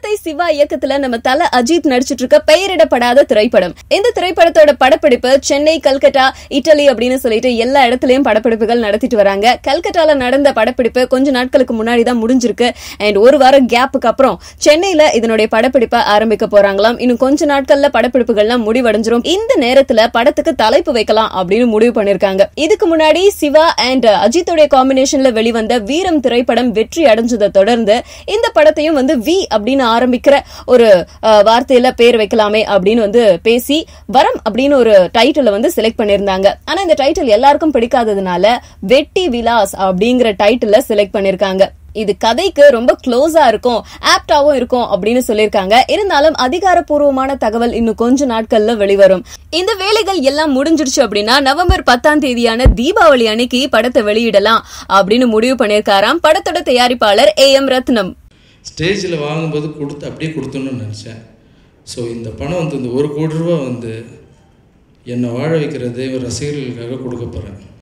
சிறுத்தை சிவா இயக்கத்துல நம்ம தல அஜித் நடிச்சிட்டு இருக்க பெயரிடப்படாத திரைப்படம் இந்த திரைப்படத்தோட படப்பிடிப்பு சென்னை கல்கட்டா இட்டலி அப்படின்னு சொல்லிட்டு எல்லா இடத்துலயும் படப்பிடிப்புகள் நடத்திட்டு வராங்க கல்கட்டால நடந்த படப்பிடிப்பு கொஞ்ச நாட்களுக்கு முன்னாடி தான் முடிஞ்சிருக்கு அண்ட் ஒரு வாரம் கேப்புக்கு அப்புறம் சென்னையில இதனுடைய படப்பிடிப்பை ஆரம்பிக்க போறாங்களாம் இன்னும் கொஞ்ச நாட்கள்ல படப்பிடிப்புகள்லாம் முடிவடைஞ்சிரும் இந்த நேரத்துல படத்துக்கு தலைப்பு வைக்கலாம் அப்படின்னு முடிவு பண்ணிருக்காங்க இதுக்கு முன்னாடி சிவா அண்ட் அஜித்துடைய காம்பினேஷன்ல வெளிவந்த வீரம் திரைப்படம் வெற்றி அடைஞ்சதை தொடர்ந்து இந்த படத்தையும் வந்து வி அப்படின்னு ஆரம்பிக்கிற ஒரு அஹ், வார்த்தையில பேர் வைக்கலாமே அப்படின்னு வந்து பேசி வரம் அப்படின்னு ஒரு டைட்டில் வந்து செலக்ட் பண்ணிருந்தாங்க ஆனா இந்த டைட்டில் எல்லாருக்கும் பிடிக்காததுனால வெட்டி விலாஸ் அப்படிங்கிற டைட்டில செலக்ட் பண்ணிருக்காங்க இது கதைக்கு ரொம்ப க்ளோஸா இருக்கும் ஆப்டாவும் இருக்கும் அப்படின்னு சொல்லியிருக்காங்க இருந்தாலும் அதிகாரப்பூர்வமான தகவல் இன்னும் கொஞ்ச நாட்கள்ல வெளிவரும் இந்த வேலைகள் எல்லாம் முடிஞ்சிருச்சு அப்படின்னா நவம்பர் பத்தாம் தேதியான தீபாவளி அன்னைக்கு படத்தை வெளியிடலாம் அப்படின்னு முடிவு பண்ணியிருக்காராம் படத்தோட தயாரிப்பாளர் ஏ எம் ரத்னம் ஸ்டேஜில் வாங்கும்போது கொடுத்து அப்படியே கொடுத்துடணும்னு நினச்சேன் ஸோ இந்த பணம் வந்து இந்த ஒரு கோடி ரூபா வந்து என்னை வாழ வைக்கிற தெய்வ ரசிகர்களுக்காக கொடுக்க போகிறேன்